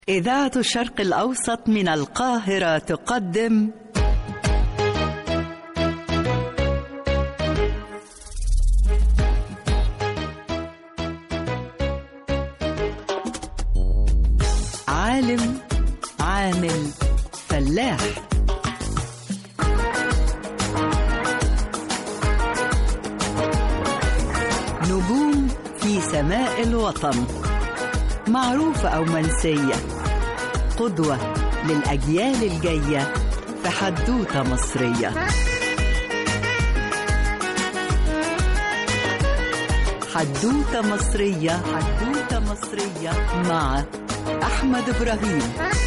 إذاعة الشرق الأوسط من القاهرة تقدم عالم عامل فلاح نجوم في سماء الوطن معروفة أو منسية قدوة للأجيال الجاية في حدوتة مصرية حدوتة مصرية حدوتة مصرية مع أحمد إبراهيم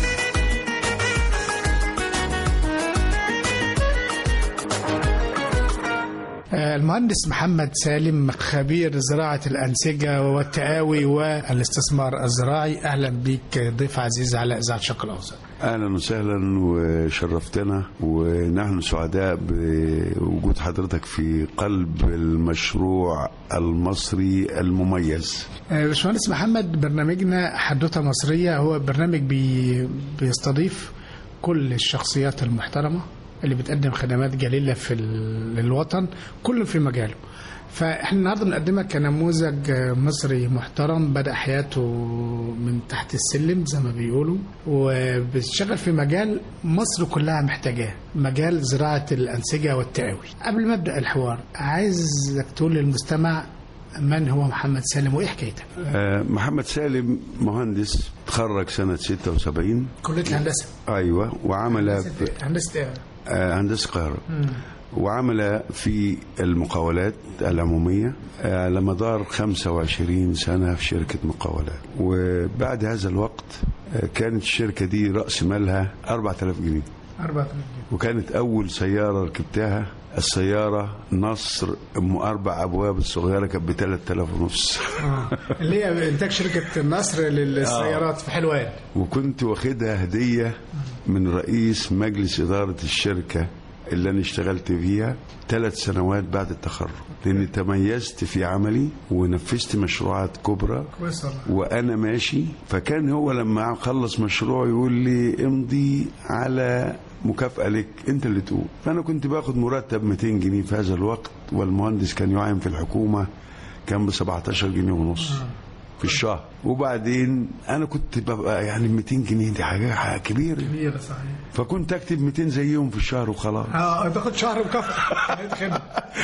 المهندس محمد سالم خبير زراعة الأنسجة والتقاوي والاستثمار الزراعي أهلا بك ضيف عزيز على إذاعة الشرق الأوسط اهلا وسهلا وشرفتنا ونحن سعداء بوجود حضرتك في قلب المشروع المصري المميز باشمهندس محمد برنامجنا حدوتة مصرية هو برنامج بي بيستضيف كل الشخصيات المحترمة اللي بتقدم خدمات جليلة في ال- للوطن كل في مجاله فاحنا النهارده بنقدمك كنموذج مصري محترم بدا حياته من تحت السلم زي ما بيقولوا وبيشتغل في مجال مصر كلها محتاجاه مجال زراعه الانسجه والتقاوي قبل ما ابدا الحوار عايزك تقول للمستمع من هو محمد سالم وايه حكايتك آه، محمد سالم مهندس تخرج سنة 76 كليه الهندسه أيوة وعمل في هندسه ايه آه، هندسة القاهرة وعمل في المقاولات العمومية آه، على مدار 25 سنة في شركة مقاولات وبعد هذا الوقت آه، كانت الشركة دي رأس مالها 4000 جنيه 4000 وكانت أول سيارة ركبتها السيارة نصر أم أربع أبواب الصغيرة كانت ب 3000 ونص آه. اللي هي انتاج شركه النصر للسيارات في حلوان وكنت واخدها هدية من رئيس مجلس إدارة الشركة اللي أنا اشتغلت فيها ثلاث سنوات بعد التخرج لأني تميزت في عملي ونفذت مشروعات كبرى كويس والله وأنا ماشي فكان هو لما أخلص مشروع يقول لي امضي على مكافأة لك أنت اللي تقول فأنا كنت باخد مرتب 200 جنيه في هذا الوقت والمهندس كان يعين في الحكومة كان ب 17 جنيه ونص في الشهر وبعدين انا كنت ببقى يعني 200 جنيه دي حاجه حاجة كبيره كبيره صحيح فكنت اكتب 200 زيهم في الشهر وخلاص اه تاخد شهر مكافاه خدمه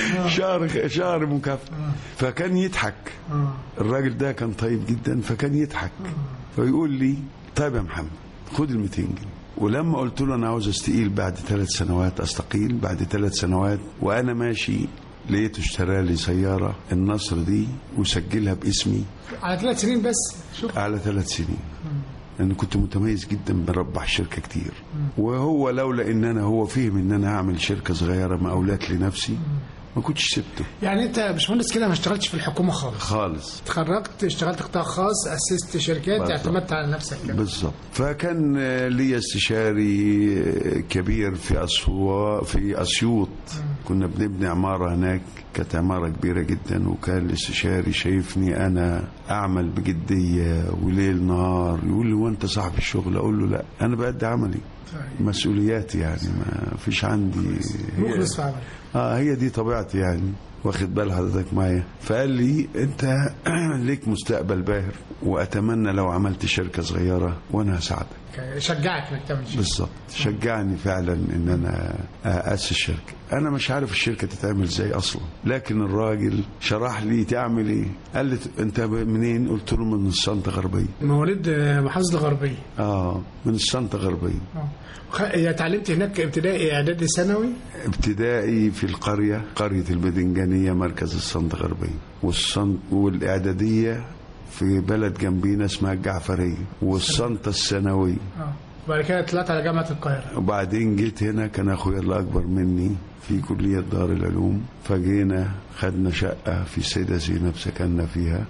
شهر شهر مكافاه فكان يضحك اه الراجل ده كان طيب جدا فكان يضحك فيقول لي طيب يا محمد خد ال 200 جنيه ولما قلت له انا عاوز استقيل بعد ثلاث سنوات استقيل بعد ثلاث سنوات وانا ماشي لقيته اشترى لي سياره النصر دي وسجلها باسمي على ثلاث سنين بس شوف على ثلاث سنين لأن كنت متميز جدا بربح شركة كتير وهو لولا إن أنا هو فهم إن أنا هعمل شركة صغيرة مقاولات لنفسي ما كنتش سبته يعني انت يا باشمهندس كده ما اشتغلتش في الحكومه خالص خالص اتخرجت اشتغلت قطاع خاص اسست شركات بالظبط. اعتمدت على نفسك كده بالظبط فكان آه، لي استشاري آه، كبير في أسوا في أسيوط كنا بنبني عمارة هناك كانت عمارة كبيرة جدا وكان الاستشاري شايفني أنا أعمل بجدية وليل نهار يقول لي وأنت صاحب الشغل أقول له لا أنا بأدي عملي مسؤولياتي يعني ما فيش عندي مخلص في عملك اه هي دي طبيعتي يعني واخد بال حضرتك معايا فقال لي انت ليك مستقبل باهر واتمنى لو عملت شركه صغيره وانا هساعدك شجعك انك تعمل شيء بالظبط شجعني فعلا ان انا اسس شركه انا مش عارف الشركه تتعمل ازاي اصلا لكن الراجل شرح لي تعمل ايه قال لي انت منين قلت له من السنطه غربيه مواليد محافظه الغربيه اه من السنطه غربيه اه خ- يعني اتعلمت هناك ابتدائي اعدادي ثانوي ابتدائي في القرية قرية البدنجانية مركز الصنط غربية والصنط والإعدادية في بلد جنبينا اسمها الجعفرية والصنطة الثانوية اه وبعد كده طلعت على جامعه القاهره وبعدين جيت هنا كان أخويا اللي أكبر مني في كلية دار العلوم فجينا خدنا شقة في السيدة زينب سكننا فيها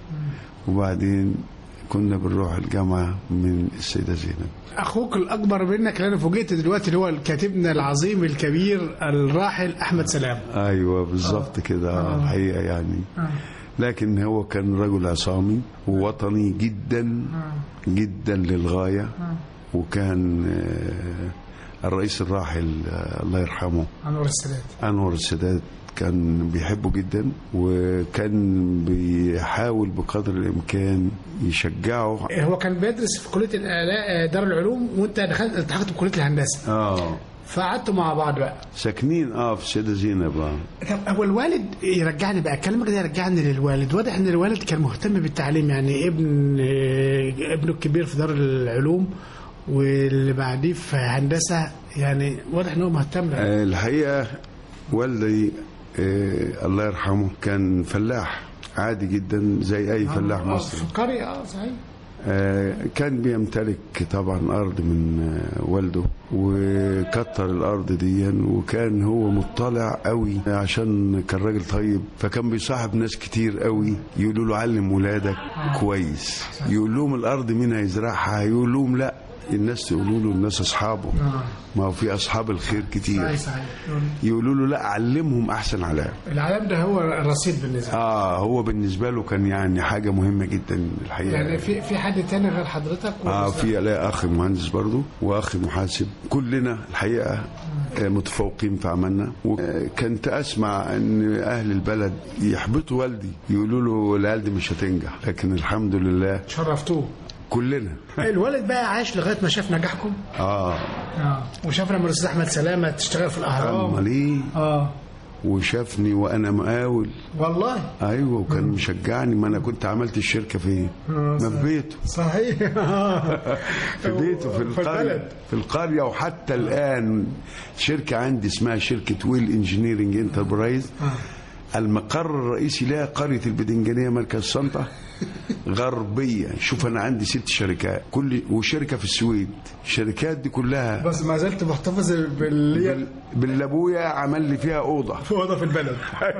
وبعدين كنا بنروح الجامعة من السيدة زينب اخوك الاكبر منك اللي انا فوجئت دلوقتي اللي هو كاتبنا العظيم الكبير الراحل احمد سلام أيوة بالظبط كده آه، الحقيقة يعني آه. لكن هو كان رجل عصامي ووطني جدا جدا للغاية وكان آه، الرئيس الراحل آه، الله يرحمه انور السادات أنور السادات كان بيحبه جدا وكان بيحاول بقدر الإمكان يشجعه هو كان بيدرس في كليه الآلاء- دار العلوم وانت دخلت التحقت بكليه الهندسه اه فقعدتوا مع بعض بقى ساكنين اه في سيدة زينب اه طب هو الوالد يرجعني بقى كلامك ده يرجعني للوالد واضح ان الوالد كان مهتم بالتعليم يعني ابن آه، ابنه الكبير في دار العلوم واللي بعديه في هندسه يعني واضح ان هو مهتم آه، الحقيقة والدي آه الله يرحمه كان فلاح عادي جدا زي أي فلاح آه، مصري في القريه اه صحيح آه، كان بيمتلك طبعا أرض من آه، والده وكتر الأرض دي وكان هو مطلع قوي عشان كان راجل طيب فكان بيصاحب ناس كتير قوي يقولوا له علم ولادك كويس يقول لهم الأرض مين هيزرعها يقول لهم لا الناس تقولوا له الناس أصحابه اه ما هو في أصحاب الخير كتير صحيح صحيح يقولوا له لا علمهم أحسن علام العلم ده هو الرصيد بالنسبه اه هو بالنسبة له كان يعني حاجة مهمة جدا الحقيقة يعني في في حد تاني غير حضرتك اه ولا- في لا اخ مهندس برضو واخ محاسب كلنا الحقيقه آه، متفوقين في عملنا وكنت اسمع ان اهل البلد يحبطوا والدي يقولوا له العيال دي مش هتنجح لكن الحمد لله شرفتوه كلنا الوالد بقى عاش لغايه ما شاف نجاحكم اه اه وشاف لما الاستاذ احمد سلامه تشتغل في الاهرام امال ايه اه وشافني وانا مقاول والله ايوه وكان مشجعني ما انا كنت عملت الشركه فين ما في بيته صحيح في بيته في القريه البلد في القريه وحتى الان شركه عندي اسمها شركه ويل انجينيرنج انتربرايز المقر الرئيسي لها قريه البدنجانيه مركز سلطه غربيه شوف انا عندي ست شركات كل وشركه في السويد الشركات دي كلها بس ما زلت محتفظ باللي بال- باللي ابويا عمل لي فيها اوضه في اوضه في البلد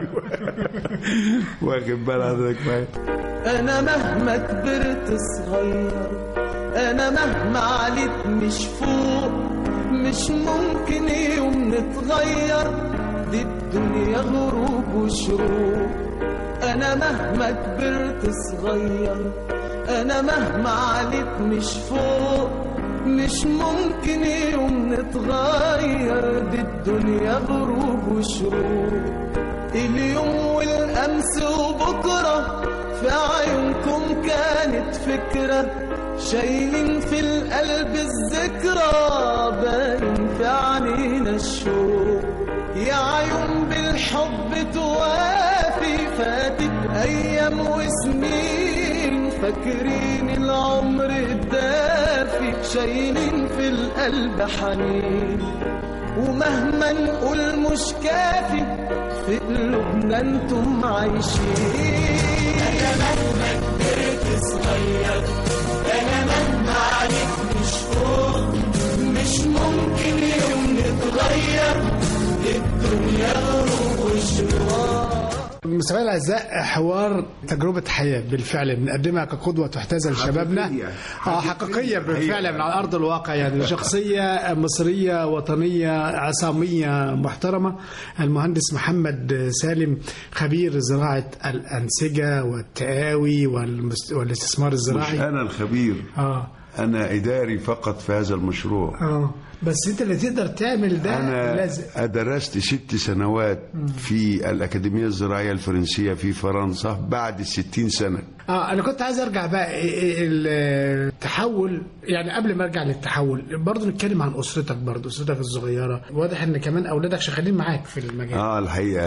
واخد بال حضرتك معايا انا مهما كبرت صغير انا مهما عليت مش فوق مش ممكن يوم نتغير دي الدنيا غروب وشروق انا مهما كبرت صغير انا مهما عليت مش فوق مش ممكن يوم نتغير دي الدنيا غروب وشروق اليوم والامس وبكره في عيونكم كانت فكره شايلين في القلب الذكرى باين في عينينا الشوق يا عيون بالحب توافي فاتت ايام وسنين فاكرين العمر الدافي شايلين في القلب حنين ومهما نقول مش كافي في قلوبنا انتم عايشين انا مهما كبرت صغير انا مهما عليك مش فوق مش ممكن يوم نتغير الدنيا غروب وشروق مستمعينا الاعزاء حوار تجربه حياه بالفعل بنقدمها كقدوه تحتذى لشبابنا حقيقية. اه حقيقيه بالفعل حقيقة. من على ارض الواقع يعني شخصيه مصريه وطنيه عصاميه محترمه المهندس محمد سالم خبير زراعه الانسجه والتقاوي والمست... والاستثمار مش الزراعي انا الخبير اه انا اداري فقط في هذا المشروع اه بس انت اللي تقدر تعمل ده أنا لازم درست ست سنوات في الأكاديمية الزراعية الفرنسية في فرنسا بعد الستين سنة اه انا كنت عايز ارجع بقى إيه- إيه التحول يعني قبل ما ارجع للتحول برضه نتكلم عن اسرتك برضه اسرتك الصغيره واضح ان كمان اولادك شغالين معاك في المجال آه الحقيقة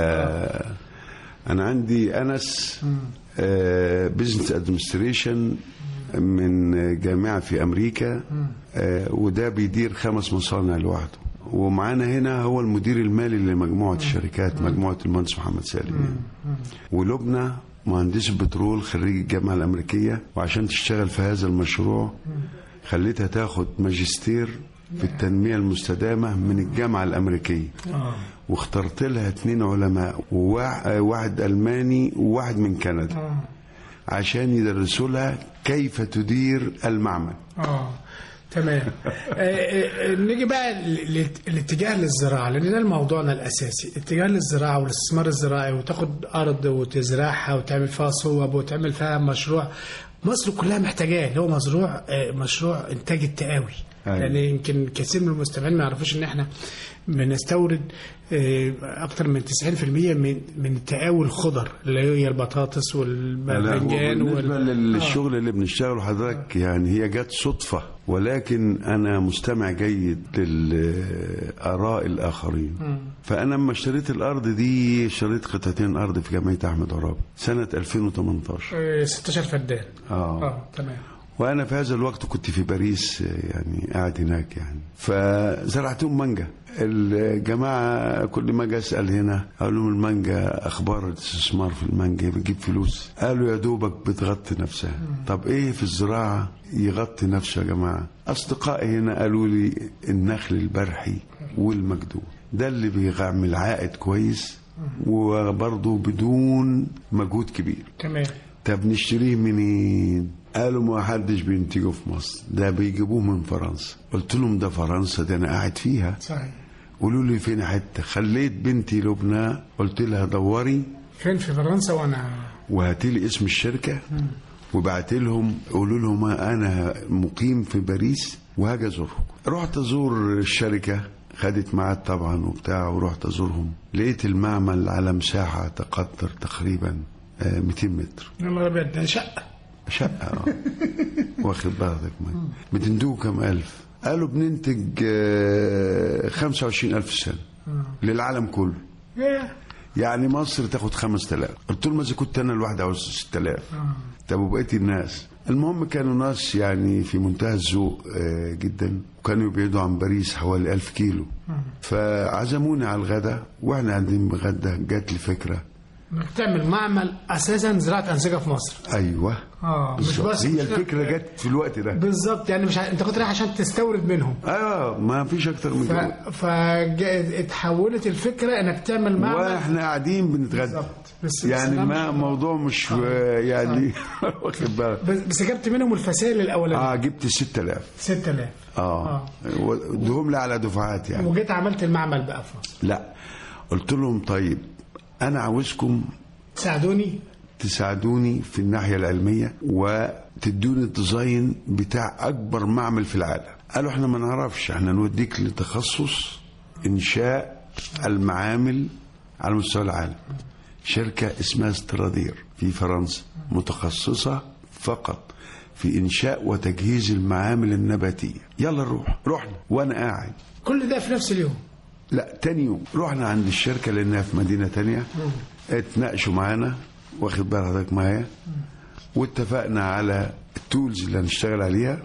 أنا عندي أنس بزنس ادمنستريشن من جامعة في أمريكا آه وده بيدير خمس مصانع لوحده ومعانا هنا هو المدير المالي لمجموعة الشركات مجموعة المهندس محمد سالم يعني. ولبنى مهندس بترول خريج الجامعة الأمريكية وعشان تشتغل في هذا المشروع خليتها تاخد ماجستير في التنمية المستدامة من الجامعة الأمريكية واخترت لها اتنين علماء وواحد واحد ألماني وواحد من كندا عشان يدرسوا لها كيف تدير المعمل اه تمام آه، آه، آه، نيجي بقى ل- ل- الاتجاه للزراعه لان ده موضوعنا الاساسي الاتجاه للزراعه والاستثمار الزراعي وتاخد ارض وتزرعها وتعمل فيها صوب وتعمل فيها مشروع مصر كلها محتاجاه اللي هو مشروع آه، مشروع انتاج التقاوي أيوة. لان يمكن كثير من المستمعين ما يعرفوش ان احنا بنستورد آه، اكتر من 90% من من التقاوي الخضر اللي هي البطاطس لا، هو والباذنجان بالنسبة وال... للشغل اللي بنشتغله حضرتك يعني هي جت صدفة ولكن أنا مستمع جيد للآراء الآخرين فأنا لما اشتريت الأرض دي اشتريت قطعتين أرض في جمعية أحمد عرابي سنة 2018 آه، 16 فدان آه. اه تمام وأنا في هذا الوقت كنت في باريس يعني قاعد هناك يعني فزرعتهم مانجا الجماعة كل ما أجي أسأل هنا أقول لهم المانجا أخبار الاستثمار في المانجا بتجيب فلوس قالوا يا دوبك بتغطي نفسها طب إيه في الزراعة يغطي نفسه يا جماعة أصدقائي هنا قالوا لي النخل البرحي والمجدول ده اللي بيعمل عائد كويس وبرضه بدون مجهود كبير تمام طب نشتريه منين؟ قالوا ما حدش بينتجه في مصر ده بيجيبوه من فرنسا قلت لهم ده فرنسا ده انا قاعد فيها صحيح قولوا لي فين حته خليت بنتي لبنى قلت لها دوري فين في فرنسا وانا وهاتي لي اسم الشركه وبعت لهم قولوا لهم انا مقيم في باريس وهاجي ازوركم رحت ازور الشركه خدت ميعاد طبعا وبتاع ورحت ازورهم لقيت المعمل على مساحه تقدر تقريبا آه، 200 متر يا نهار ابيض ده شقه شقة اه واخد بالك ما بتنتجوا كم ألف قالوا بننتج آه، 25 ألف سنة للعالم كله ياه. يعني مصر تاخد 5000 قلت لهم إذا كنت أنا الواحد عاوز 6000 طب وبقيت الناس المهم كانوا ناس يعني في منتهى الذوق آه، جدا وكانوا يبعدوا عن باريس حوالي ألف كيلو فعزموني على الغداء واحنا قاعدين بغدا جات لي فكرة انك تعمل معمل اساسا زراعه انسجه في مصر ايوه اه مش بالظبط. بس هي مش- الفكرة جت في الوقت ده بالظبط يعني مش ع... انت كنت رايح عشان تستورد منهم ايوه ما فيش اكتر من ف... كده فاتحولت الفكره انك تعمل معمل واحنا قاعدين بنتغدى بالظبط. بس- يعني بس ده ما مش- موضوع مش يعني واخد بالك بس, بس جبت منهم الفسائل الاولانيه اه جبت 6000 6000 اه ودهم لي على دفعات يعني وجيت عملت المعمل بقى في مصر لا قلت لهم طيب انا عاوزكم ساعدوني تساعدوني في الناحيه العلميه وتدوني الديزاين بتاع اكبر معمل في العالم قالوا احنا ما نعرفش احنا نوديك لتخصص انشاء المعامل على مستوى العالم شركه اسمها استرادير في فرنسا متخصصه فقط في انشاء وتجهيز المعامل النباتيه يلا نروح رحنا وانا قاعد كل ده في نفس اليوم لا تاني يوم رحنا عند الشركة لأنها في مدينة تانية اتناقشوا معانا واخد بال حضرتك معايا واتفقنا على التولز اللي هنشتغل عليها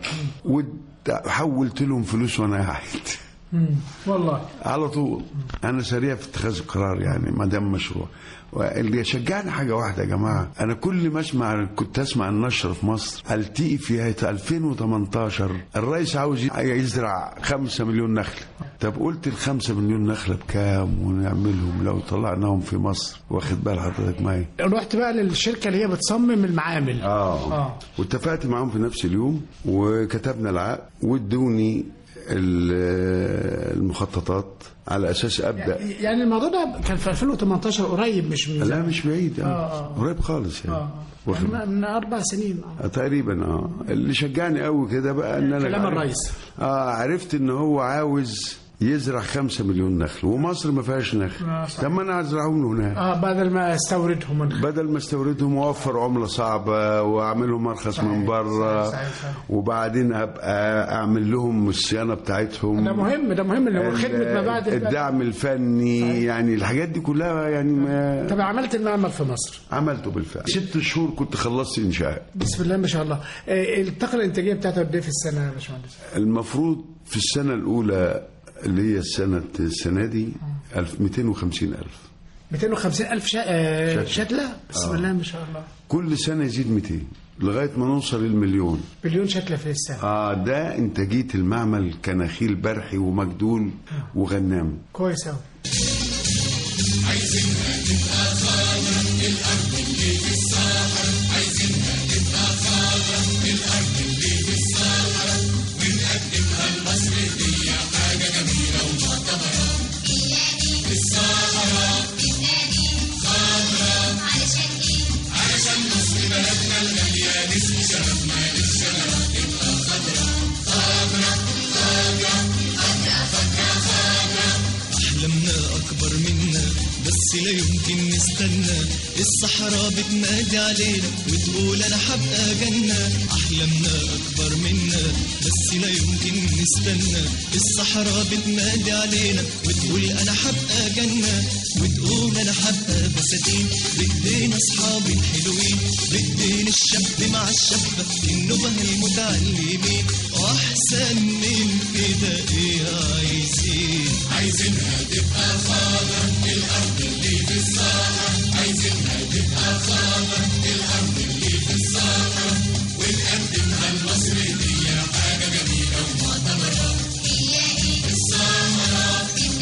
وحولت لهم فلوس وانا قاعد والله على طول انا سريع في اتخاذ القرار يعني ما دام مشروع واللي يشجعني حاجه واحده يا جماعه انا كل ما اسمع كنت اسمع النشر في مصر التقي في نهايه 2018 الرئيس عاوز يزرع 5 مليون نخله طب قلت ال 5 مليون نخله بكام ونعملهم لو طلعناهم في مصر واخد بال حضرتك معايا رحت بقى للشركه اللي هي بتصمم المعامل اه, آه. واتفقت معاهم في نفس اليوم وكتبنا العقد وادوني ال- المخططات على اساس ابدا يعني الموضوع ده كان في 2018 قريب مش من لا مش بعيد آه، آه. آه. قريب خالص يعني اه واخد يعني من اربع سنين اه آه، تقريبا اه اللي شجعني قوي كده بقى ان انا كلام عرفت- الرئيس. اه عرفت ان هو عاوز يزرع خمسة مليون نخل ومصر ما فيهاش نخل آه، صح. طب ما انا ازرعهم له هناك اه بدل ما استوردهم من بدل ما استوردهم واوفر عمله صعبه واعملهم ارخص من بره صحيح، صحيح، صحيح. وبعدين ابقى اعمل لهم الصيانه بتاعتهم ده مهم ده مهم اللي هو ال- خدمه ما بعد البيع. الدعم الفني يعني الحاجات دي كلها يعني ما طب عملت المعمل في مصر عملته بالفعل ست شهور كنت خلصت انشاء بسم الله ما شاء الله آه، الطاقه الانتاجيه بتاعته قد ايه في السنه يا باشمهندس؟ المفروض في السنه الاولى اللي هي السنه السنه دي 1250 ألف 250 الف شا... آه، شتلة. شتله بسم الله ما شاء الله كل سنه يزيد 200 لغايه ما نوصل للمليون مليون شتله في السنه اه ده انتاجيه المعمل كنخيل برحي ومجدول وغنام كويس قوي عايزينها تبقى خضرا الارض اللي في الصحراء ونقدم بس لا يمكن نستنى الصحراء بتنادي علينا وتقول انا هبقى جنة احلامنا اكبر منا بس لا يمكن نستنى الصحراء بتنادي علينا وتقول انا هبقى جنة وتقول انا هبقى بساتين بايدينا اصحابي الحلوين بايدين الشاب مع الشابة النبه المتعلمين واحسن من كده ايه عايزين عايزينها تبقى خضرا الارض اللي في الصحراء عايزينها تبقى خضرا الارض اللي في الصحراء ونقدمها لمصر دي حاجه جميله ومعتبره الصحراء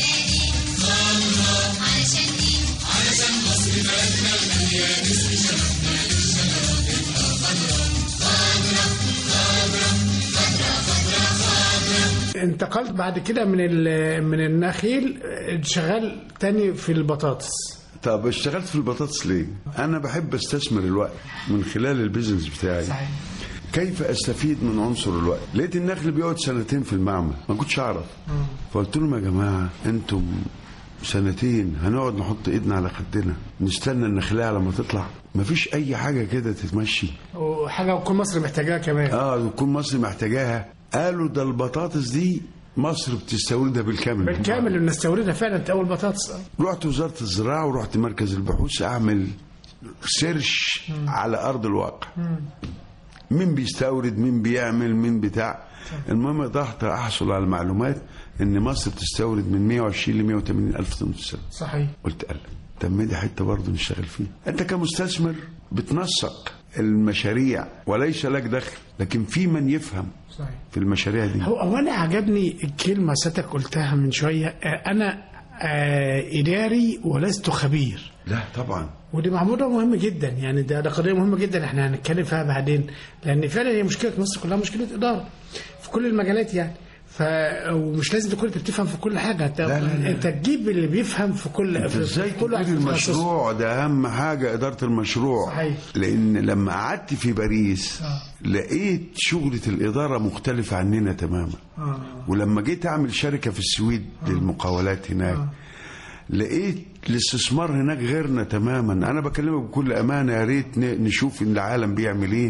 خضرا علشان ايه علشان مصر بلدنا المليان اسم شرفنا للشجره تبقى خضرا خضرا خضرا خضرا خضرا خضرا انتقلت بعد كده من ال- من النخيل اه، شغال تاني في البطاطس طب اشتغلت في البطاطس ليه؟ انا بحب استثمر الوقت من خلال البيزنس بتاعي صحيح. كيف استفيد من عنصر الوقت لقيت النخل بيقعد سنتين في المعمل ما كنتش اعرف فقلت لهم يا جماعه انتم سنتين هنقعد نحط ايدنا على خدنا نستنى النخليه على ما تطلع مفيش اي حاجه كده تتمشي وحاجه كل مصر محتاجاها كمان اه وتكون مصر محتاجاها قالوا ده البطاطس دي مصر بتستوردها بالكامل بالكامل بنستوردها فعلا انت اول بطاطس اه. رحت وزارة الزراعة ورحت مركز البحوث أعمل سيرش على أرض الواقع مين بيستورد مين بيعمل مين بتاع المهم قدرت أحصل على المعلومات إن مصر بتستورد من 120 ل 180 ألف طن في السنة صحيح قلت قال طب ما دي حته برضه نشتغل فيها انت كمستثمر بتنسق المشاريع وليس لك دخل لكن في من يفهم صحيح في المشاريع دي هو هو انا عجبني الكلمه سيادتك قلتها من شويه اه، انا اه، اداري ولست خبير لا طبعا ودي موضوع مهم جدا يعني ده, ده قضيه مهمه جدا احنا هنتكلم فيها بعدين لان فعلا هي مشكله مصر كلها مشكله اداره في كل المجالات يعني ف ومش لازم تكون انت بتفهم في كل حاجه انت لا، لا، لا. انت تجيب اللي بيفهم في كل انت في ازاي في كل تدير واحد في تخصصه. المشروع ده اهم حاجه اداره المشروع صحيح. لان لما قعدت في باريس آه. لقيت شغله الاداره مختلفه عننا تماما آه. ولما جيت اعمل شركه في السويد للمقاولات هناك لقيت الاستثمار هناك غيرنا تماما انا بكلمك بكل امانه يا ريت ن- نشوف ان العالم بيعمل ايه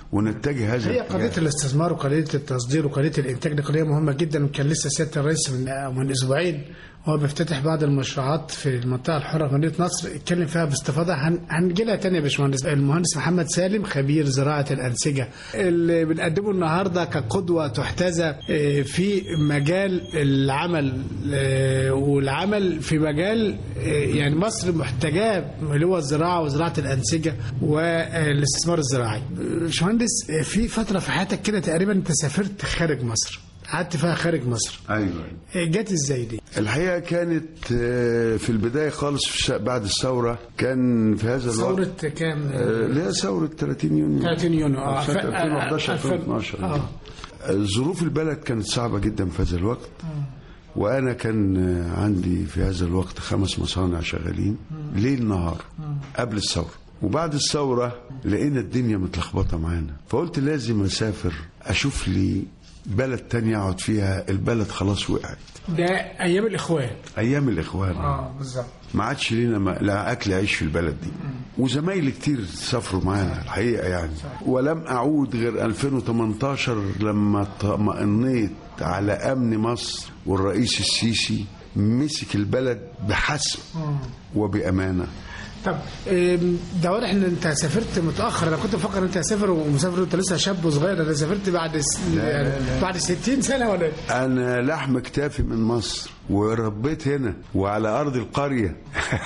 ونتجه هذا هي الاتجاه. قضيه الاستثمار وقضيه التصدير وقضيه الانتاج دي قضيه مهمه جدا وكان لسه سياده الرئيس من من اسبوعين وهو بيفتتح بعض المشروعات في المنطقه الحره في مدينه نصر اتكلم فيها باستفاضه هن- هنجي لها تاني يا باشمهندس المهندس محمد سالم خبير زراعه الانسجه اللي بنقدمه النهارده كقدوه تحتذى آه، في مجال العمل آه، والعمل في مجال آه، يعني مصر محتاجاه اللي هو الزراعه وزراعه الانسجه والاستثمار الزراعي. باشمهندس آه، في فتره في حياتك كده تقريبا انت سافرت خارج مصر قعدت فيها خارج مصر ايوه آه، جت ازاي دي؟ الحقيقه كانت آه، في البدايه خالص في الش- بعد الثوره كان في هذا الوقت ثوره كام؟ آه، اللي هي ثورة 30 يونيو 30 يونيو اه سنة ف- 2011 ألف- 2012 اه ظروف البلد كانت صعبة جدا في هذا الوقت وأنا كان آه، عندي في هذا الوقت خمس مصانع شغالين ليل نهار قبل الثورة وبعد الثورة لقينا الدنيا متلخبطة معانا فقلت لازم أسافر أشوف لي بلد تانية أقعد فيها البلد خلاص وقعت ده ايام الاخوان أيام الإخوان اه بالظبط ما عادش لينا ما لا اكل عيش في البلد دي وزمايلي كتير سافروا معانا الحقيقه يعني ولم اعود غير 2018 لما طمأنيت على امن مصر والرئيس السيسي مسك البلد بحسم وبامانه طب آم، ده واضح ان انت سافرت متاخر انا كنت بفكر انت هتسافر ومسافر وانت لسه شاب وصغير انا سافرت بعد س... يعني بعد 60 سنه ولا إيه؟ انا لحم كتافي من مصر وربيت هنا وعلى ارض القريه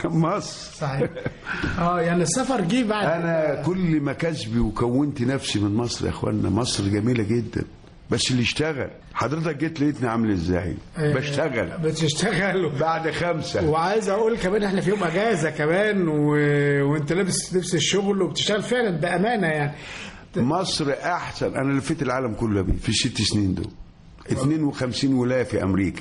مصر صحيح اه يعني السفر جه بعد انا كل مكاسبي وكونت نفسي من مصر يا اخوانا مصر جميله جدا بس اللي اشتغل حضرتك جيت لقيتني عامل ازاي آه، بشتغل بتشتغل بعد خمسة وعايز اقول كمان احنا في يوم اجازه كمان و... وانت لابس لبس الشغل وبتشتغل فعلا بامانه يعني مصر احسن انا لفيت العالم كله بيه في الست سنين دول 52 ولايه في امريكا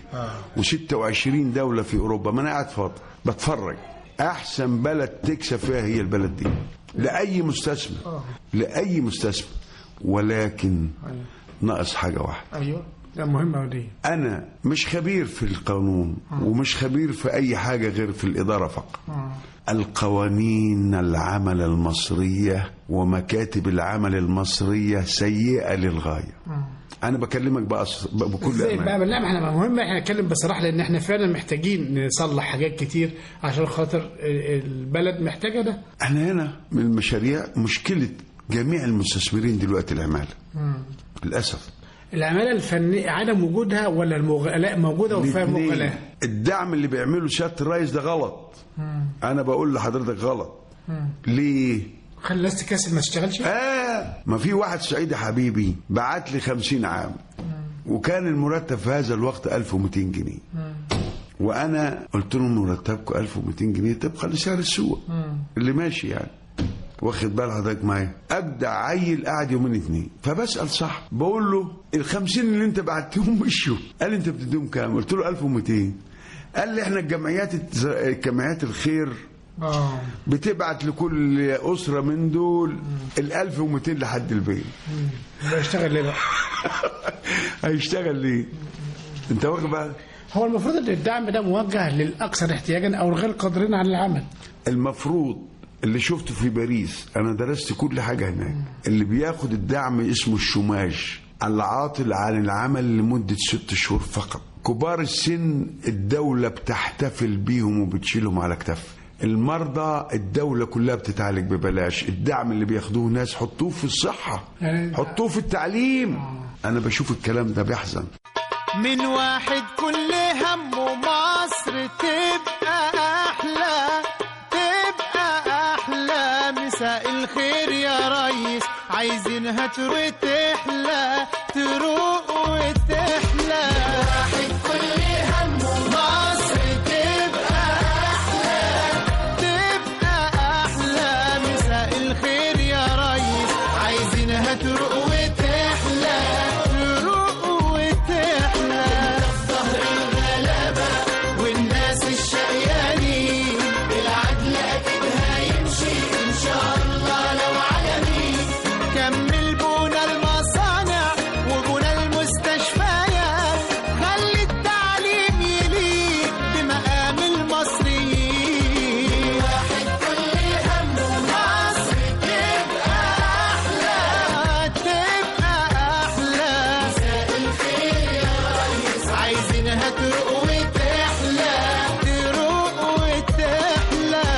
و26 دوله في اوروبا ما انا قاعد فاضي بتفرج احسن بلد تكسب فيها هي البلد دي لاي مستثمر لاي مستثمر ولكن ناقص حاجه واحده ايوه ده مهمة ودي انا مش خبير في القانون ومش خبير في اي حاجه غير في الاداره فقط القوانين العمل المصريه ومكاتب العمل المصريه سيئه للغايه انا بكلمك بأص... بكل ازاي بقى امان لا ما احنا مهم احنا نتكلم بصراحه لان احنا فعلا محتاجين نصلح حاجات كتير عشان خاطر البلد محتاجه ده احنا هنا من المشاريع مشكله جميع المستثمرين دلوقتي العماله للاسف العماله الفنيه عدم وجودها ولا المغلاء موجوده وفيها الاتنين. مغلاء الدعم اللي بيعمله سياده الرئيس ده غلط انا بقول لحضرتك غلط ليه خلي الناس تكسل ما تشتغلش آه ما في واحد صعيدي حبيبي بعت لي خمسين عام وكان المرتب في هذا الوقت 1200 جنيه وأنا قلت لهم مرتبكم 1200 جنيه طبقا لسعر السوق اللي ماشي يعني واخد بال حضرتك معايا ابدا عيل قاعد يومين اتنين فبسال صح بقول له ال 50 اللي انت بعتهم مشوا قال لي انت بتديهم كام قلت له 1200 قال لي احنا الجمعيات الز- جمعيات الخير اه بتبعت لكل أسرة من دول ال 1200 لحد البيت بيشتغل ليه بقى هيشتغل ليه؟ أنت واخد بالك؟ هو المفروض ان الدعم ده موجه للاكثر احتياجا او الغير قادرين على العمل المفروض اللي شفته في باريس أنا درست كل حاجة هناك اللي بياخد الدعم اسمه الشوماج العاطل عن العمل لمدة ست شهور فقط كبار السن الدولة بتحتفل بيهم وبتشيلهم على كتف المرضى الدولة كلها بتتعالج ببلاش الدعم اللي بياخدوه ناس حطوه في الصحة يعني- حطوه في التعليم أنا بشوف الكلام ده بيحزن من واحد كل همه مصر تبقى أحلى تبقى أحلى مساء الخير يا ريس عايزينها تروق تحلى تروق وتحلى واحد كل همه مصر تبقى أحلى تبقى أحلى مساء الخير يا ريس عايزينها تروق وتحلى تروق وتحلى ظهر الغلابة والناس الشقيانين العدل أكيد هيمشي إن شاء الله لو عالمين كمل بونا المصانع وبونا المستشفيات خلي التعليم يليق بمقام المصريين واحد كل همه مصر تبقى أحلى تبقى أحلى مساء الخير يا ريس عايزينها تروق وتحلى تروق وتحلى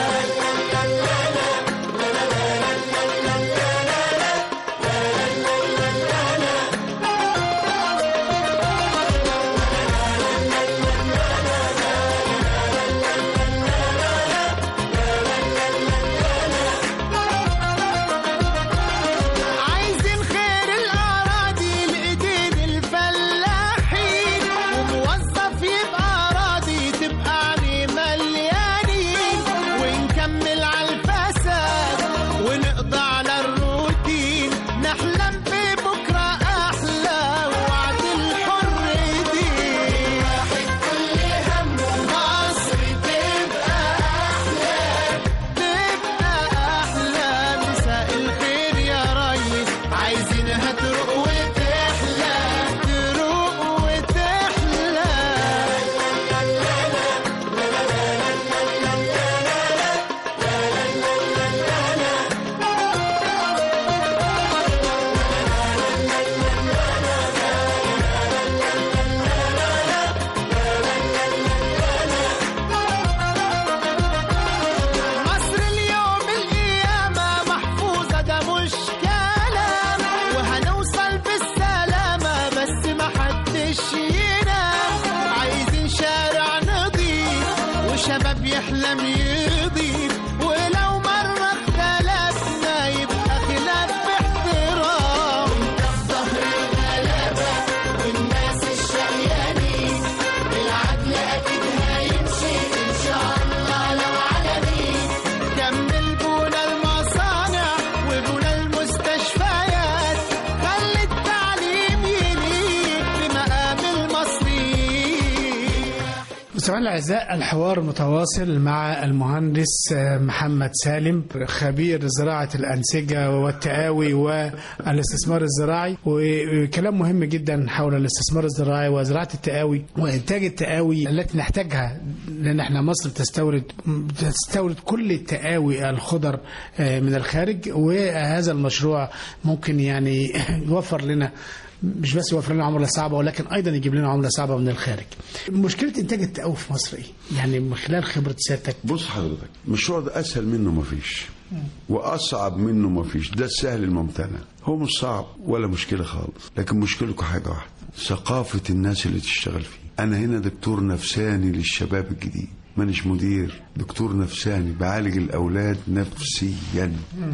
عايزين خير الأراضي لإيدين الفلاحين وموظف يبقى راضي تبقى عليه مليانين ونكمل على الفساد ونقضى على الروتين نحلم ببكرة أحلى وعد الحر دين واحد كل همه مصر تبقى أحلى تبقى أحلى مساء الخير يا ريس عايزينها تروق وتحلى تروق وتحلى مصر اليوم القيامة محفوظة ده مش كلام وهنوصل بالسلامة بس ما حدش ينام عايزين شارع نضيف وشباب يحلم يضيف ولو مرة اختلفنا يبقى خلاف باحترام ظهر الغلابة والناس الشقيانين العدل أكيد هيمشي إن شاء الله لو عالمين كمل بونا المصانع وبونا المستشفيات خلي التعليم يليق بمقام المصريين مستمعينا الاعزاء الحوار متواصل مع المهندس محمد سالم خبير زراعه الانسجه والتقاوي والاستثمار الزراعي وكلام مهم جدا حول الاستثمار الزراعي وزراعه التقاوي وانتاج التقاوي التي نحتاجها لان احنا مصر بتستورد بتستورد كل التقاوي الخضر من الخارج وهذا المشروع ممكن يعني يوفر لنا مش بس يوفر لنا عمله صعبه ولكن ايضا يجيب لنا عمله صعبه من الخارج. مشكله انتاج التقاوي في مصر ايه؟ يعني من خلال خبره سيادتك بص حضرتك المشروع ده اسهل منه ما فيش واصعب منه ما فيش ده السهل الممتنع هو مش صعب ولا مشكله خالص لكن مشكلته حاجه واحده ثقافه الناس اللي تشتغل فيه انا هنا دكتور نفساني للشباب الجديد مانيش مدير دكتور نفساني بعالج الاولاد نفسيا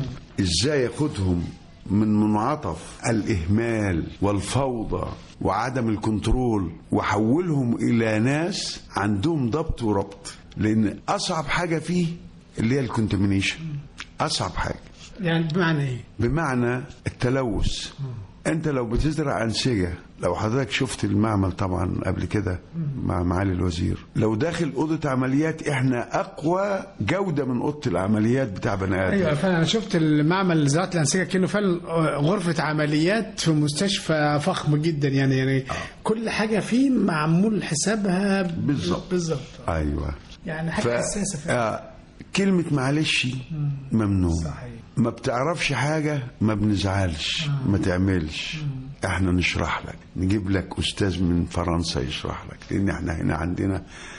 ازاي ياخدهم من منعطف الإهمال والفوضى وعدم الكنترول وحولهم إلى ناس عندهم ضبط وربط لأن أصعب حاجة فيه اللي هي الكونتامينيشن أصعب حاجة يعني بمعنى ايه؟ بمعنى التلوث انت لو بتزرع انسجه لو حضرتك شفت المعمل طبعا قبل كده مع معالي الوزير لو داخل اوضه عمليات احنا اقوى جوده من اوضه العمليات بتاع بني ادم ايوه فعلا انا شفت المعمل زراعه الانسجه كانه فعلا غرفه عمليات في مستشفى فخم جدا يعني يعني كل حاجه فيه معمول حسابها ب- بالظبط. بالظبط ايوه يعني حاجه حساسه فعلا آه كلمة معلش ممنوع صحيح. ما بتعرفش حاجة ما بنزعلش ما تعملش احنا نشرح لك نجيب لك أستاذ من فرنسا يشرح لك لأن احنا هنا عندنا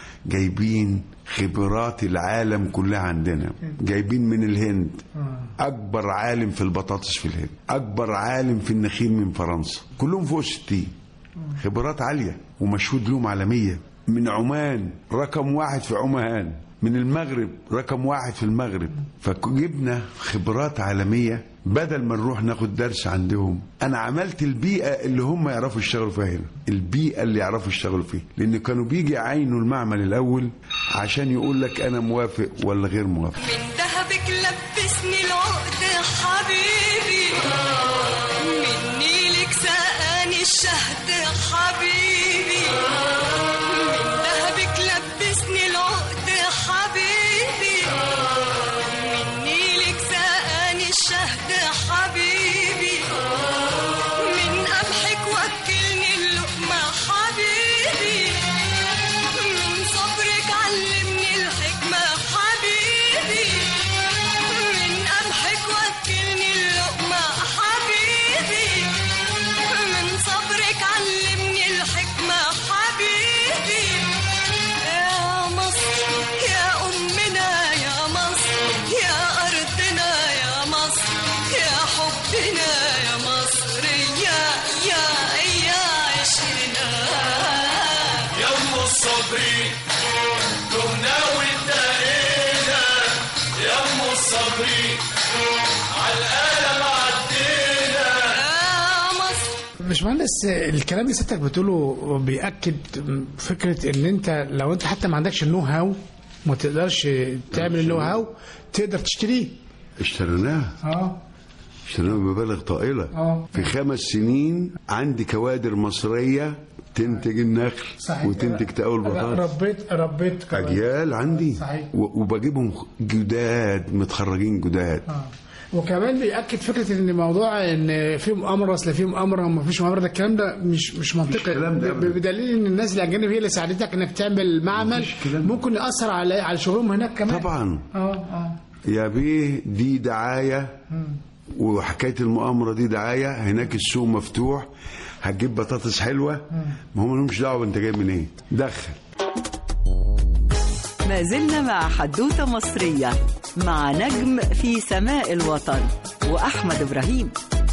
جايبين خبرات العالم كلها عندنا جايبين من الهند أكبر عالم في البطاطس في الهند أكبر عالم في النخيل من فرنسا كلهم فوق ستين خبرات عالية ومشهود لهم عالمية من عمان رقم واحد في عمان من المغرب رقم واحد في المغرب فجبنا خبرات عالمية بدل ما نروح ناخد درس عندهم انا عملت البيئة اللي هم يعرفوا يشتغلوا فيها هنا البيئة اللي يعرفوا يشتغلوا فيها لان كانوا بيجي يعينوا المعمل الاول عشان يقول لك انا موافق ولا غير موافق من ذهبك لبسني العقد حبيبي من نيلك سقاني الشهد حبيبي من ذهبك لبسني العقد حبيبي من نيلك سقاني الشهد حبيبي من قمحك وكلني اللقمة حبيبي من صبرك علمني الحكمة حبيبي من قمحك وكلني اللقمة حبيبي من صبرك علمني الحكمة حبيبي يا مصر يا أمنا يا مصر يا أرضنا يا مصر يا حبنا يا مصر يا يا يا عشقنا يا ام الصبري تهنا وانتهينا يا ام الصبري على القلم عدينا يا مصر باشمهندس الكلام اللي سيادتك بتقوله بيأكد فكرة ان انت لو انت حتى ما عندكش النو هاو ما تقدرش تعمل النو هاو تقدر تشتريه اشتريناها اه اشتريناها بمبالغ طائلة آه. في خمس سنين عندي كوادر مصرية تنتج النخل وتنتج تقاول بطاطس ربيت ربيت كمان. أجيال عندي صحيح. و- وبجيبهم جداد متخرجين جداد آه. وكمان بيأكد فكرة ان موضوع ان في مؤامرة اصل في مؤامرة وما فيش مؤامرة ده الكلام ده مش مش منطقي الكلام ده ب- أبداً. بدليل ان الناس الاجانب هي اللي ساعدتك انك تعمل معمل مفيش الكلام ده. ممكن يأثر على على شغلهم هناك كمان طبعا اه اه يا بيه دي دعاية وحكاية المؤامرة دي دعاية هناك السوق مفتوح هتجيب بطاطس حلوة ما هم لهمش دعوة انت جاي من ايه دخل ما زلنا مع حدوتة مصرية مع نجم في سماء الوطن وأحمد إبراهيم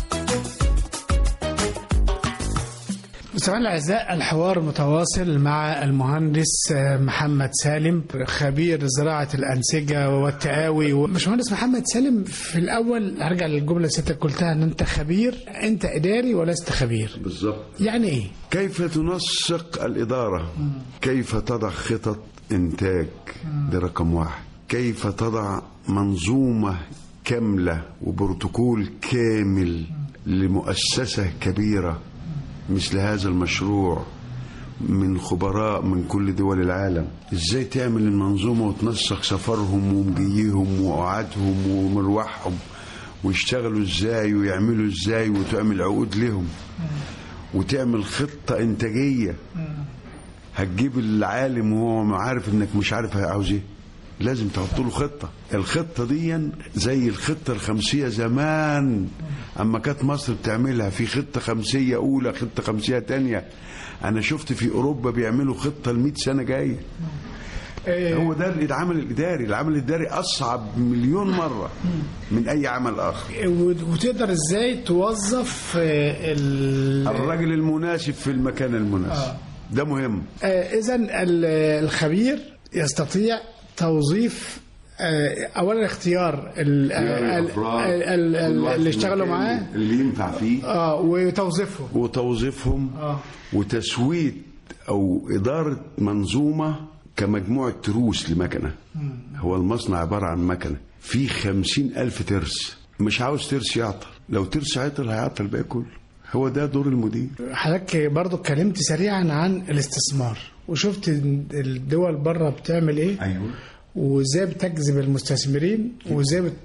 مستمعينا الاعزاء الحوار متواصل مع المهندس محمد سالم خبير زراعه الانسجه والتقاوي باشمهندس محمد سالم في الاول هرجع للجمله اللي سيادتك قلتها ان انت خبير انت اداري ولست خبير بالظبط يعني ايه؟ كيف تنسق الإدارة كيف تضع خطط إنتاج ده رقم واحد كيف تضع منظومة كاملة وبروتوكول كامل لمؤسسة كبيرة مثل هذا المشروع من خبراء من كل دول العالم ازاي تعمل المنظومة وتنسق سفرهم ومجيهم وقعدهم ومروحهم ويشتغلوا ازاي ويعملوا ازاي وتعمل عقود لهم وتعمل خطة انتاجية هتجيب العالم وهو عارف انك مش عارف عاوز ايه لازم تحط له خطة الخطة دي زي الخطة الخمسية زمان أما كانت مصر بتعملها في خطة خمسية أولى خطة خمسية تانية أنا شفت في أوروبا بيعملوا خطة المئة سنة جاية هو ده العمل الإداري العمل الإداري أصعب مليون مرة من أي عمل آخر وتقدر ازاي توظف آه، ال... الراجل المناسب في المكان المناسب ده مهم اذا الخبير يستطيع توظيف آه، اولا اختيار ال- ال- ال- ال- ال- اللي اشتغلوا معاه اللي ينفع فيه اه وتوظيفه وتوظيفهم آه. وتسويت او اداره منظومه كمجموعه تروس لمكنه هو المصنع عباره عن مكنه في خمسين الف ترس مش عاوز ترس يعطل لو ترس عطل هيعطل الباقي كله هو ده دور المدير حضرتك برضو اتكلمت سريعا عن الاستثمار وشفت الدول بره بتعمل ايه ايوه وازاي بتجذب المستثمرين وازاي بت...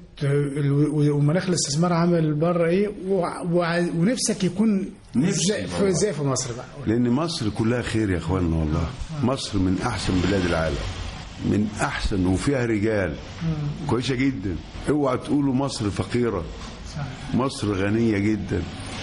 ومناخ الاستثمار عامل بره ايه وع- وع- ونفسك يكون نفسي ازاي في, والله. ازاي في مصر بقى لان مصر كلها خير يا اخوانا والله مصر من احسن بلاد العالم من احسن وفيها رجال كويسه جدا اوعى تقولوا مصر فقيره مصر غنيه جدا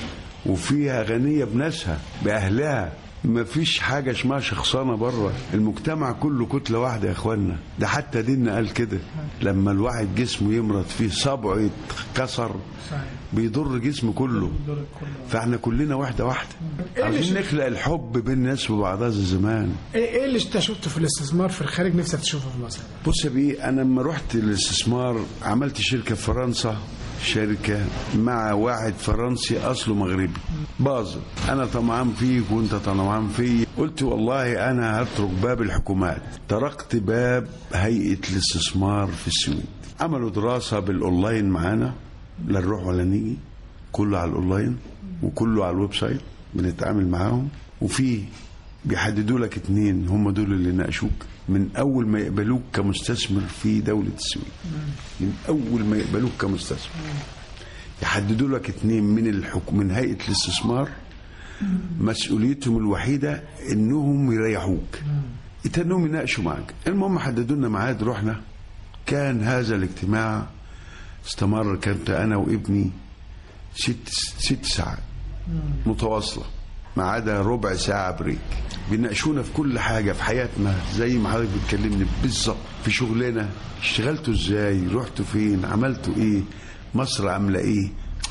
وفيها غنيه بناسها باهلها ما فيش حاجة اسمها شخصانة بره المجتمع كله كتلة واحدة يا اخوانا ده حتى ديننا قال كده لما الواحد جسمه يمرض فيه صبعه يتكسر بيضر جسمه كله فاحنا كلنا واحدة واحدة عايزين نخلق الحب بين الناس وبعضها زي زمان ايه إيه اللي انت شفته في الاستثمار في الخارج نفسك تشوفه في مصر بص يا بيه انا لما رحت الاستثمار عملت شركه في فرنسا شركه مع واحد فرنسي اصله مغربي باظ انا طمعان فيك وانت طمعان فيا قلت والله انا هترك باب الحكومات تركت باب هيئه الاستثمار في السويد عملوا دراسه بالاونلاين معانا لا نروح ولا نيجي كله على الاونلاين وكله على الويب سايت بنتعامل معاهم وفي بيحددوا لك اتنين هم دول اللي ناقشوك من اول ما يقبلوك كمستثمر في دوله السويد من اول ما يقبلوك كمستثمر يحددوا لك اتنين من الحكم من هيئه الاستثمار مسؤوليتهم الوحيده انهم يريحوك يتنهم يناقشوا معاك المهم حددوا لنا ميعاد رحنا كان هذا الاجتماع استمر كنت انا وابني ست ست ساعات متواصله ما عدا ربع ساعه بريك بيناقشونا في كل حاجه في حياتنا زي ما حضرتك بتكلمني بالظبط في شغلنا اشتغلتوا ازاي رحتوا فين عملتوا ايه مصر عامله ايه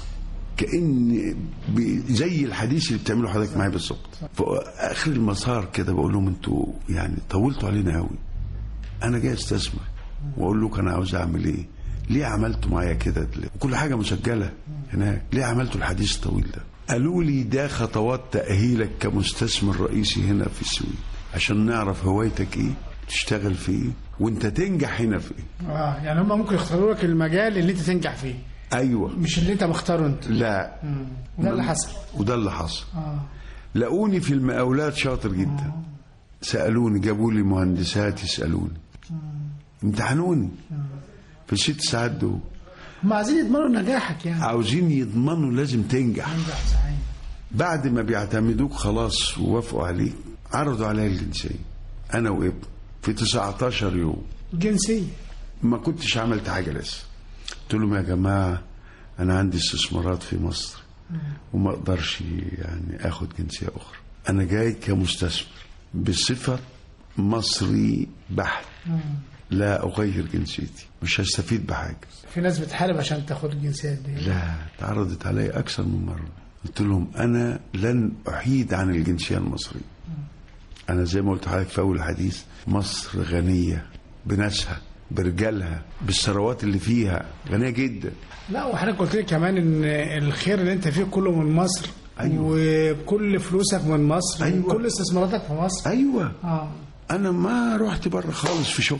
كان ب- زي الحديث اللي بتعمله حضرتك معايا بالظبط في اخر المسار كده بقول لهم انتوا يعني طولتوا علينا قوي انا جاي استثمر واقول لكم انا عاوز اعمل ايه ليه عملتوا معايا كده وكل حاجه مسجله هناك ليه عملتوا الحديث الطويل ده قالوا لي ده خطوات تاهيلك كمستثمر رئيسي هنا في السويد عشان نعرف هوايتك ايه تشتغل في ايه وانت تنجح هنا في ايه اه يعني هم ممكن يختاروا لك المجال اللي انت تنجح فيه ايوه مش اللي انت مختاره انت لا وده اللي حصل وده اللي حصل اه لقوني في المقاولات شاطر جدا سالوني جابوا لي مهندسات يسالوني امتحنوني في الست ساعات دول هم عايزين يضمنوا نجاحك يعني عاوزين يضمنوا لازم تنجح نجاح صحيح بعد ما بيعتمدوك خلاص ووافقوا عليك عرضوا عليا الجنسية أنا وابن في 19 يوم جنسيه ما كنتش عملت حاجة لسه قلت لهم يا جماعة أنا عندي استثمارات في مصر وما أقدرش يعني آخد جنسية أخرى أنا جاي كمستثمر بصفة مصري بحت لا أغير جنسيتي مش هستفيد بحاجة في ناس بتحارب عشان تاخد الجنسيات دي لا تعرضت علي أكثر من مرة قلت لهم أنا لن أحيد عن الجنسية المصرية أنا زي ما قلت لحضرتك في أول الحديث مصر غنية بناسها برجالها بالثروات اللي فيها غنية جدا لا وحضرتك قلت لي كمان ان الخير اللي انت فيه كله من مصر أيوة. وكل فلوسك من مصر أيوة. وكل استثماراتك في مصر أيوة اه أنا ما رحت بره خالص في شغل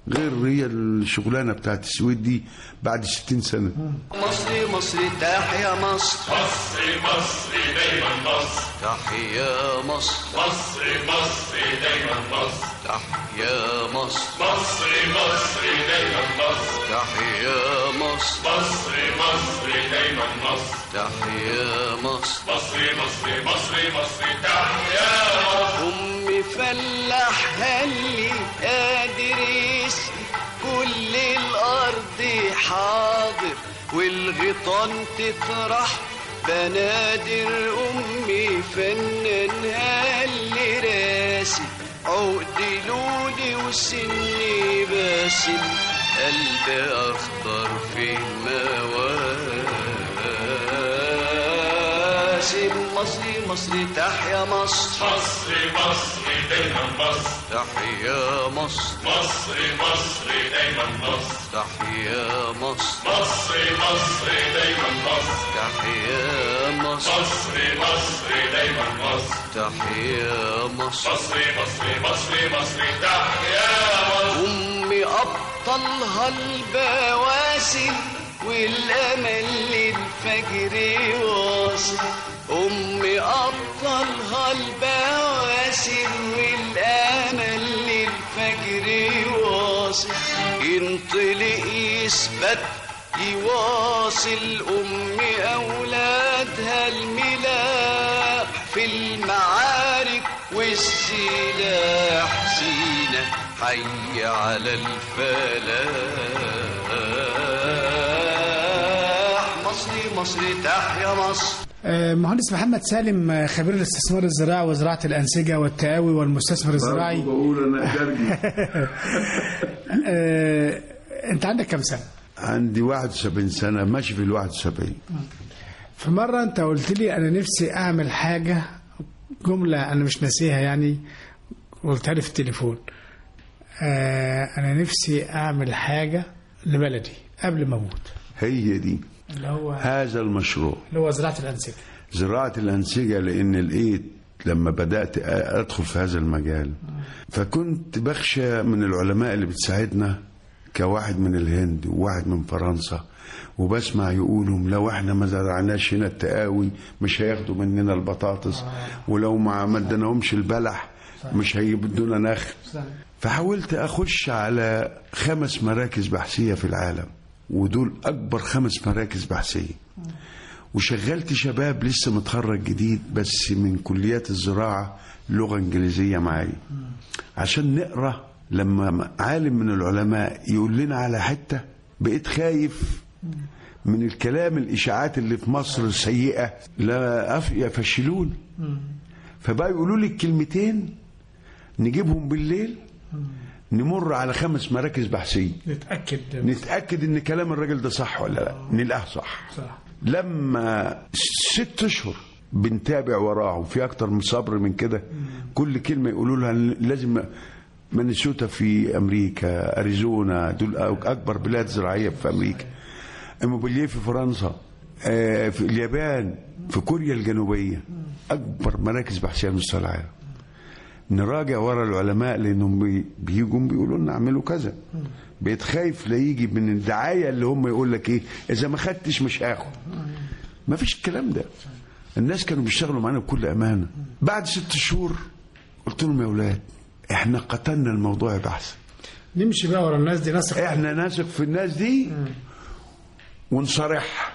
غير هي الشغلانه بتاعت السويد دي بعد 60 سنه مصري مصري تحيا مصر مصري مصري دايما مصر تحيا مصر مصري مصري دايما مصر تحيا مصر مصري مصري دايما مصر تحيا مصر مصري مصري دايما مصر تحيا مصر مصري مصري مصري مصري تحيا مصر أمي فلاح هلي قادر يسقي كل الأرض حاضر والغيطان تطرح بنادر أمي فنان هلي راسي عقد لولي وسني باسم قلبي أخضر في مواسم مصري مصري تحيا مصر مصري مصري دايما مصر تحيا مصر مصري مصري دايما مصر تحيا مصر مصري مصري دايما مصر تحيا مصر مصري مصري دايما مصر تحيا مصر مصري مصري مصري مصري تحيا مصر أمي أبطلها البواسل والأمل للفجر واصل أمي أبطلها البواسل والأمل للفجر واصل ينطلق يثبت يواصل أمي أولادها الملاح في المعارك والسلاح سينا حي على الفلاح مصري مصري تحيا مصر آه، مهندس محمد سالم آه، خبير الاستثمار الزراعي وزراعة الأنسجة والتقاوي والمستثمر الزراعي بقول انا ادرجي آه، أنت عندك كم سنة؟ عندي 71 سنه ماشي في ال 71 في مرة أنت قلت لي أنا نفسي أعمل حاجة جملة أنا مش ناسيها يعني قلتها لي في التليفون آه، أنا نفسي أعمل حاجة لبلدي قبل ما أموت هي دي اللي هو هذا المشروع اللي هو زراعة الأنسجة زراعة الأنسجة لأن لقيت لما بدأت أدخل في هذا المجال فكنت بخشى من العلماء اللي بتساعدنا كواحد من الهند وواحد من فرنسا وبسمع يقولوا لو احنا ما زرعناش هنا التقاوي مش هياخدوا مننا البطاطس ولو ما مدناهمش البلح مش هيبدونا نخل فحاولت اخش على خمس مراكز بحثيه في العالم ودول اكبر خمس مراكز بحثيه وشغلت شباب لسه متخرج جديد بس من كليات الزراعه لغه انجليزيه معايا عشان نقرا لما عالم من العلماء يقول لنا على حته بقيت خايف من الكلام الاشاعات اللي في مصر سيئه لا أف- يفشلوني فبقى يقولوا لي الكلمتين نجيبهم بالليل نمر على خمس مراكز بحثيه نتأكد نتاكد ان كلام الراجل ده صح ولا لا نلقاه صح صح لما ست اشهر بنتابع وراهم في اكتر من صبر من كده كل كلمه يقولوا لها لازم مانيسوتا في امريكا اريزونا دول اكبر بلاد زراعيه في امريكا موبيليه في فرنسا آه، في اليابان في كوريا الجنوبيه اكبر مراكز بحثيه على مستوى العالم نراجع ورا العلماء لانهم بي- بيجوا بيقولوا لنا اعملوا كذا بقيت خايف لا يجي من الدعايه اللي هم يقول لك ايه اذا ما خدتش مش هاخد ما فيش الكلام ده الناس كانوا بيشتغلوا معانا بكل امانه بعد ست شهور قلت لهم يا اولاد احنا قتلنا الموضوع بحث نمشي بقى ورا الناس دي نثق احنا نثق في الناس دي ونصارحها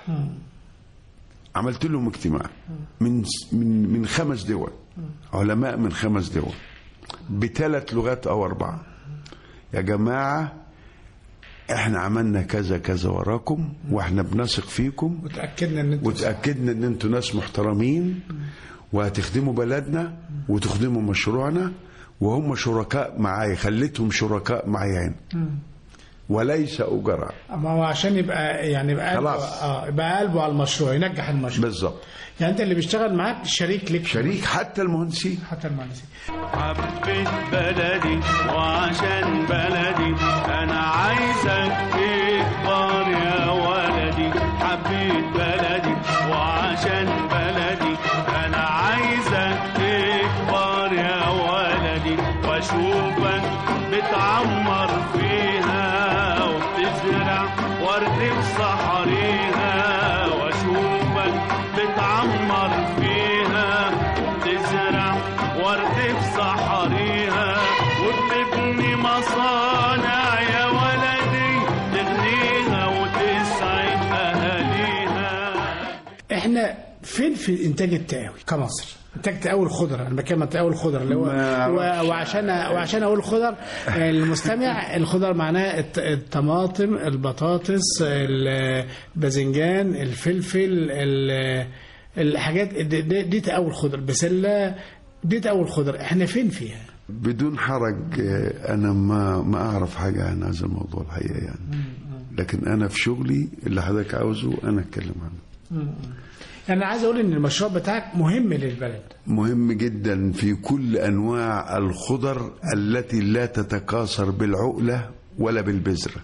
عملت لهم اجتماع من من من خمس دول علماء من خمس دول بثلاث لغات او اربعه يا جماعه احنا عملنا كذا كذا وراكم واحنا بنثق فيكم وتأكدنا ان انتوا وتأكدنا ان انتوا ناس محترمين وهتخدموا بلدنا وتخدموا مشروعنا وهم شركاء معايا خليتهم شركاء معايا هنا وليس أجراء ما هو عشان يبقى يعني يبقى قلبه خلاص. اه يبقى قلبه على المشروع ينجح المشروع بالظبط يعني انت اللي بيشتغل معاك شريك لك شريك حتى المهندسين حتى المهندسين حبيت بلدي وعشان بلدي انا عايزك تكبر يا ولدي حبيت بلدي وعشان بلدي انا عايزك تكبر يا ولدي ولدي واشوفك بتعمر فيها وبتزرع ورد في صحريها واشوفك بتعمر فيها وبتزرع ورد في صحريها وبتبني مصانع يا ولدي تغنيها وتسعد اهاليها احنا فين في الانتاج التقاوي كمصر انتاج تقاوي الخضره انا بتكلم عن تقاوي الخضره اللي هو ما و- وعشان وعشان اقول خضر المستمع الخضر معناه الت- الطماطم البطاطس الباذنجان الفلفل ال- الحاجات دي, دي, دي تقاوي الخضر بسله دي تقاوي الخضر احنا فين فيها بدون حرج آه، انا ما ما اعرف حاجه عن هذا الموضوع الحقيقه يعني لكن انا في شغلي اللي حضرتك عاوزه انا اتكلم عنه انا عايز اقول ان المشروع بتاعك مهم للبلد مهم جدا في كل انواع الخضر التي لا تتكاثر بالعقله ولا بالبذره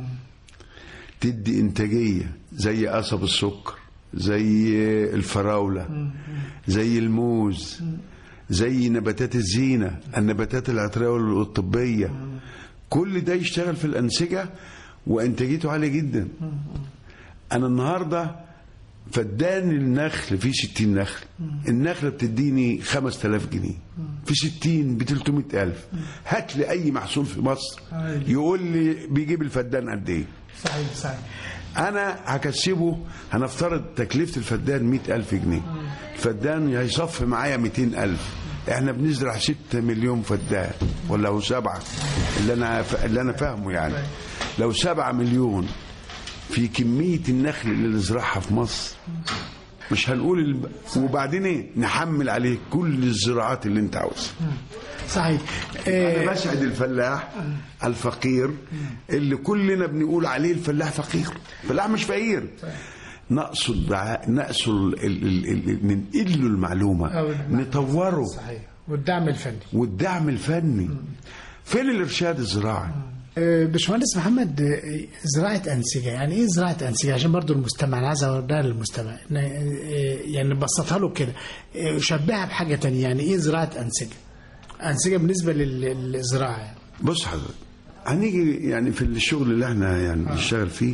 تدي انتاجيه زي قصب السكر زي الفراوله زي الموز زي نباتات الزينه النباتات العطريه والطبيه كل ده يشتغل في الانسجه وانتاجيته عاليه جدا انا النهارده فدان النخل فيه 60 نخل النخله بتديني 5000 جنيه في 60 ب 300000 هات لي اي محصول في مصر يقول لي بيجيب الفدان قد ايه صحيح صحيح انا هكسبه هنفترض تكلفه الفدان 100000 جنيه الفدان هيصف معايا 200000 احنا بنزرع 6 مليون فدان ولا هو سبعة اللي انا اللي انا فاهمه يعني لو 7 مليون في كميه النخل اللي نزرعها في مصر مش هنقول الب... وبعدين ايه نحمل عليه كل الزراعات اللي انت عاوزها صحيح انا بسعد الفلاح الفقير اللي كلنا بنقول عليه الفلاح فقير الفلاح مش فقير نقصه الدعاء نقصه ال... ال... ال... ال... ننقل له المعلومه أو المعلومة. نطوره صحيح والدعم الفني والدعم الفني فين الارشاد الزراعي آه، باشمهندس محمد آه، زراعة أنسجة يعني إيه زراعة أنسجة عشان برضو المستمع أنا عايز أوريها للمستمع إن- آه، يعني نبسطها له كده آه، شبهها بحاجة تانية يعني إيه زراعة أنسجة أنسجة بالنسبة لل- للزراعة يعني. بص حضرتك هنيجي يعني في الشغل اللي احنا يعني بنشتغل فيه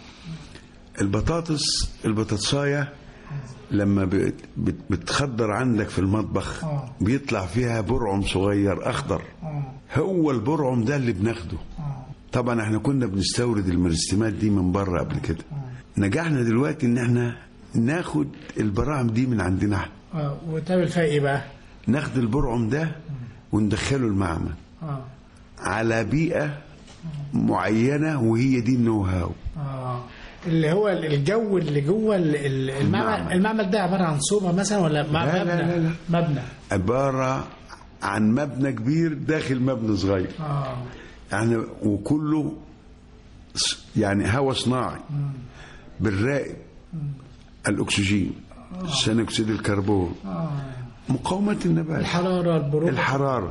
البطاطس البطاطسايه لما بت- بت- بتخدر عندك في المطبخ آه. بيطلع فيها برعم صغير اخضر هو البرعم ده اللي بناخده طبعا احنا كنا بنستورد المرستمات دي من بره قبل كده نجحنا دلوقتي ان احنا ناخد البراعم دي من عندنا احنا آه، وتعمل فيها إيه بقى؟ ناخد البرعم ده وندخله المعمل آه. على بيئة معينة وهي دي النو هاو آه. اللي هو الجو اللي جوه ال- ال- المعمل المعمل. المعمل ده عبارة عن صوبة مثلا ولا مع- لا، مبنى لا، لا، لا. مبنى عبارة عن مبنى كبير داخل مبنى صغير آه. يعني وكله س- يعني هواء صناعي بالراقب الأكسجين ثاني أكسيد الكربون مقاومة النبات الحرارة البرودة الحرارة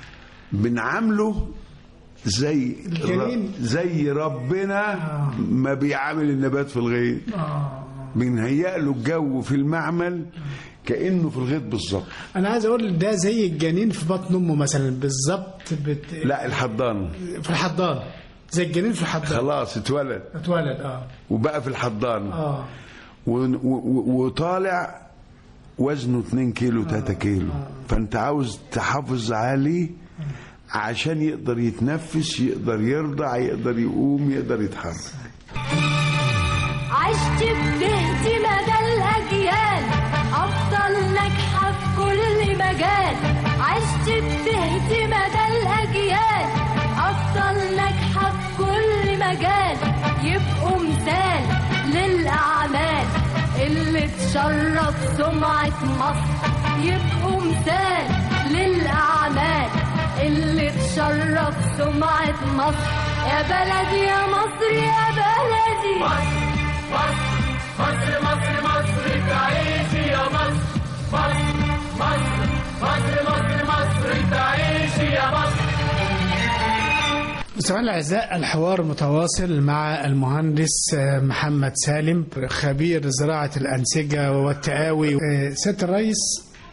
بنعامله زي الجنين. زي ربنا ما بيعامل النبات في الغيط آه. بنهيأ له الجو في المعمل كأنه في الغيط بالظبط أنا عايز أقول ده زي الجنين في بطن أمه مثلا بالظبط بت... لا الحضان في الحضان زي الجنين في الحضان خلاص اتولد اتولد اه وبقى في الحضان اه و- و- وطالع وزنه 2 كيلو 3 كيلو فانت عاوز تحافظ عليه عشان يقدر يتنفس يقدر يرضع يقدر يقوم يقدر يتحرك عشت بتهدي مدى الأجيال أفضل ناجحة في كل مجال عشت بتهدي مدى الأجيال أفضل ناجحة في كل مجال يبقوا مثال للأعمال اللي تشرف سمعة مصر يبقوا مثال للأعمال اللي تشرف سمعة مصر يا بلدي يا مصر يا بلدي مستمعينا الاعزاء الحوار متواصل مع المهندس آه، محمد سالم خبير زراعه الانسجه والتقاوي آه، سياده الرئيس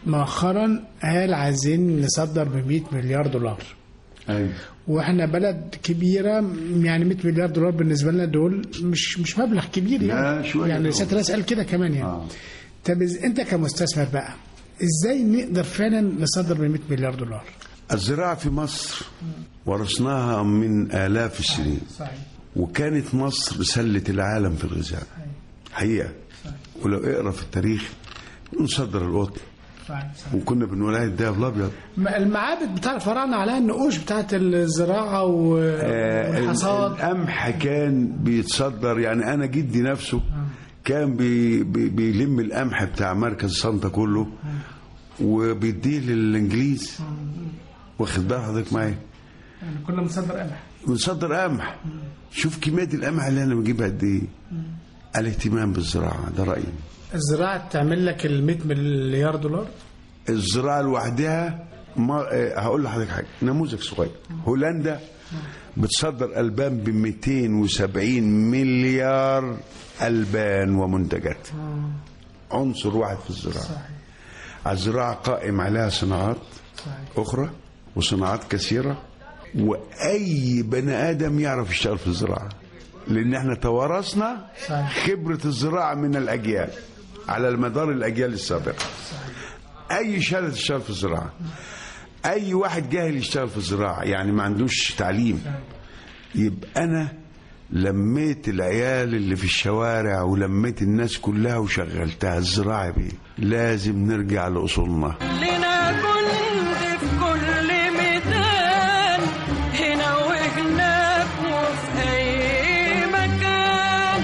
مؤخرا قال عايزين نصدر ب 100 مليار دولار ايوه واحنا بلد كبيره يعني 100 مليار دولار بالنسبه لنا دول مش مش مبلغ كبير لا، يعني شوية يعني دول. سياده الرئيس قال كده كمان يعني آه. طب إز- انت كمستثمر بقى ازاي نقدر فعلا نصدر ب 100 مليار دولار؟ الزراعة في مصر ورثناها من آلاف السنين صحيح وكانت مصر سلة العالم في الغذاء حقيقة ولو اقرا في التاريخ نصدر القطن صحيح وكنا بنقول عليه الدهب الابيض المعابد بتاع الفراعنه عليها النقوش بتاعت الزراعه و- آه، والحصاد القمح كان بيتصدر يعني انا جدي نفسه كان بي بي بيلم القمح بتاع مركز سانتا كله وبيديه للانجليز واخد بال حضرتك معايا يعني كنا بنصدر قمح بنصدر قمح شوف كميه القمح اللي انا بجيبها قد ايه الاهتمام بالزراعه ده رايي الزراعه تعمل لك ال 100 مليار دولار الزراعه لوحدها ما آه، هقول لحضرتك حاجه نموذج صغير هولندا بتصدر البان ب 270 مليار البان ومنتجات عنصر واحد في الزراعه الزراعه قائم عليها صناعات اخرى وصناعات كثيره واي بني ادم يعرف يشتغل في الزراعه لان احنا توارثنا خبره الزراعه من الاجيال على مدار الاجيال السابقه اي شهاده تشتغل في الزراعه اي واحد جاهل يشتغل في الزراعه يعني ما عندوش تعليم يبقى انا لميت العيال اللي في الشوارع ولميت الناس كلها وشغلتها الزراعه بيه لازم نرجع لاصولنا لنا جند في كل ميدان هنا وهناك وفي أي مكان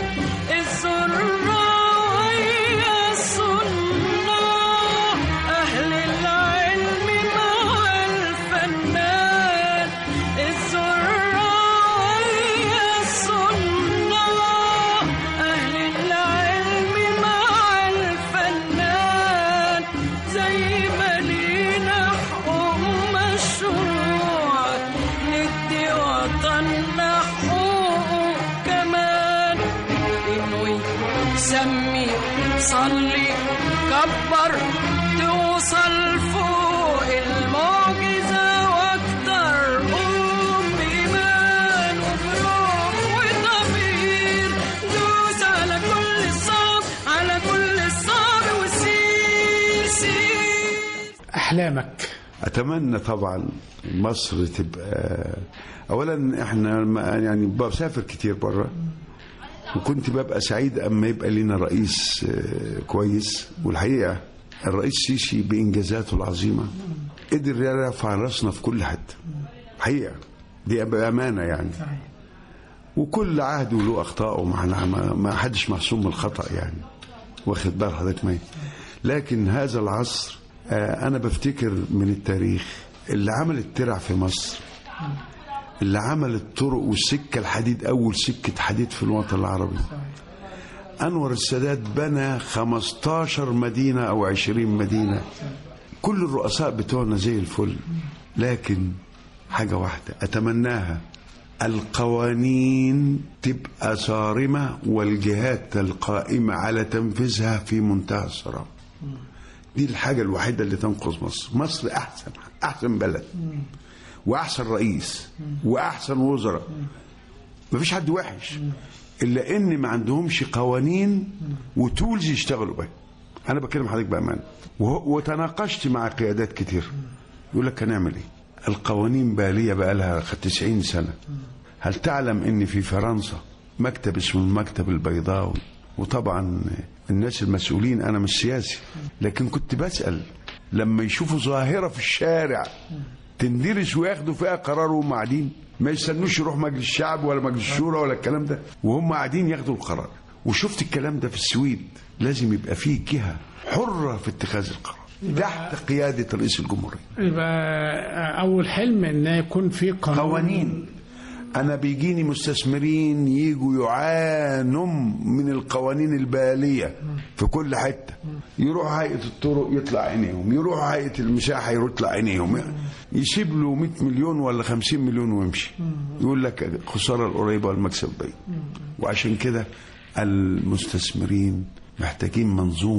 الزراعية الصناع أهل العلم مع الفنان الزراعية الصناع أهل العلم مع الفنان زي ما لينا حقوق مشروع ندي وطننا حقوق كمان انوي سمي صلي كبر توصل فوق المعجزة واكتر قوم بإيمان وبروح وضمير دوس على كل الصعب على كل الصعب وسير سير احلامك اتمنى طبعا مصر تبقى اولا احنا ما- يعني بسافر كتير بره وكنت ببقى سعيد اما يبقى لنا رئيس آه، كويس والحقيقه الرئيس سيسي بانجازاته العظيمه قدر يرفع راسنا في كل حته حقيقه دي بامانه يعني وكل عهد وله اخطاء وما احنا- ما ما حدش معصوم من الخطا يعني واخد بال حضرتك معايا لكن هذا العصر آه، انا بفتكر من التاريخ اللي عمل الترع في مصر اللي عمل الطرق والسكه الحديد اول سكه حديد في الوطن العربي انور السادات بنى 15 مدينه او 20 مدينه كل الرؤساء بتوعنا زي الفل لكن حاجه واحده اتمناها القوانين تبقى صارمه والجهات القائمه على تنفيذها في منتهى الصرامه دي الحاجه الوحيده اللي تنقذ مصر مصر احسن احسن بلد واحسن رئيس واحسن وزراء مفيش حد وحش الا ان ما عندهمش قوانين وتولز يشتغلوا بها انا بكلم حضرتك بامان وه- وتناقشت مع قيادات كتير يقول لك هنعمل ايه القوانين باليه بقى لها 90 سنه هل تعلم ان في فرنسا مكتب اسمه المكتب البيضاوي وطبعا الناس المسؤولين انا مش سياسي لكن كنت بسال لما يشوفوا ظاهره في الشارع تندرس وياخدوا فيها قرار وهم قاعدين ما يستنوش يروح مجلس الشعب ولا مجلس الشورى ولا الكلام ده وهم قاعدين ياخدوا القرار وشفت الكلام ده في السويد لازم يبقى فيه جهه حره في اتخاذ القرار تحت قياده رئيس الجمهوريه يبقى اول حلم ان يكون في قانون قوانين انا بيجيني مستثمرين يجوا يعانوا من القوانين الباليه في كل حته يروح هيئه الطرق يطلع عينيهم يروح هيئه المساحه يطلع عينيهم يسيب له 100 مليون ولا 50 مليون ويمشي يقول لك الخساره القريبه والمكسب بعيد وعشان كده المستثمرين محتاجين منظومه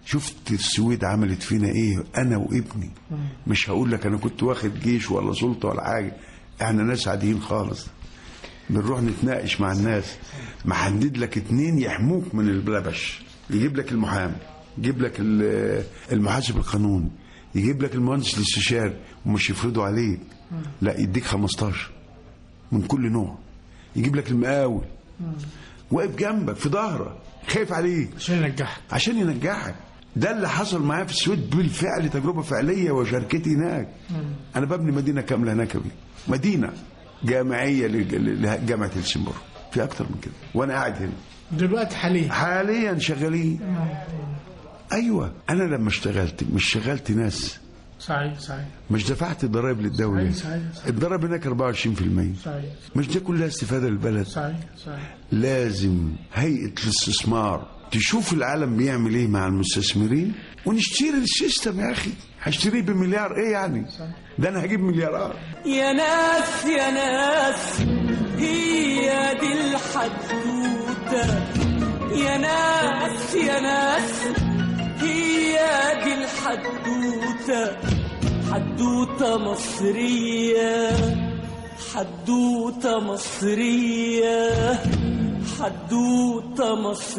شفت السويد عملت فينا ايه انا وابني مش هقول لك انا كنت واخد جيش ولا سلطه ولا حاجه احنا ناس عاديين خالص بنروح نتناقش مع الناس محدد لك اتنين يحموك من البلبش يجيب لك المحامي يجيب لك ال- المحاسب القانوني يجيب لك المهندس الاستشاري ومش يفرضوا عليك لا يديك 15 من كل نوع يجيب لك المقاول واقف جنبك في ظهرك خايف عليك عشان ينجحك عشان ينجحك ده اللي حصل معايا في السويد بالفعل تجربه فعليه وشركتي هناك انا ببني مدينه كامله هناك بي. مدينه جامعيه لج- لجامعه هلسنبورغ في اكتر من كده وانا قاعد هنا دلوقتي حاليا حاليا شغالين ايوه انا لما اشتغلت مش شغلت ناس صحيح صحيح مش دفعت ضرائب للدوله صحيح، صحيح، صحيح. الضرائب هناك 24% صحيح مش دي كلها استفاده للبلد صحيح صحيح لازم هيئة الاستثمار تشوف العالم بيعمل ايه مع المستثمرين ونشتري السيستم يا اخي هشتريه بمليار ايه يعني ده انا هجيب مليارات يا ناس يا ناس هي دي الحدوتة يا ناس يا ناس هي دي الحدوتة حدوتة مصرية حدوتة مصرية حدوتة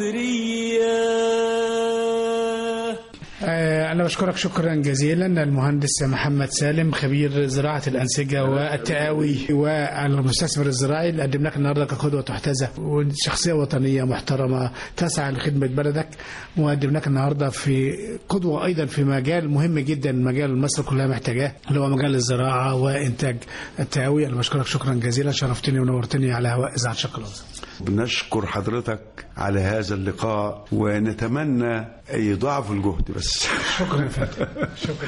مصرية آه، أنا بشكرك شكرا جزيلا المهندس محمد سالم خبير زراعة الأنسجة والتقاوي والمستثمر الزراعي اللي قدم لك النهارده كقدوة تحتذى وشخصية وطنية محترمة تسعى لخدمة بلدك وقدم لك النهارده في قدوة أيضا في مجال مهم جدا مجال مصر كلها محتاجاه اللي هو مجال الزراعة وإنتاج التقاوي أنا بشكرك شكرا جزيلا شرفتني ونورتني على هواء إذاعة شرق الأوسط بنشكر حضرتك على هذا اللقاء ونتمنى يضاعف الجهد بس شكرا يا فندم شكرا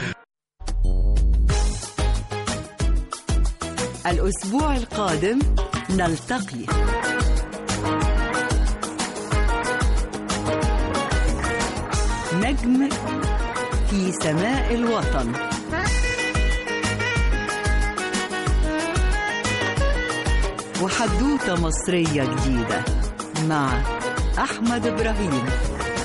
الأسبوع القادم نلتقي نجم في سماء الوطن وحدوتة مصرية جديدة مع أحمد إبراهيم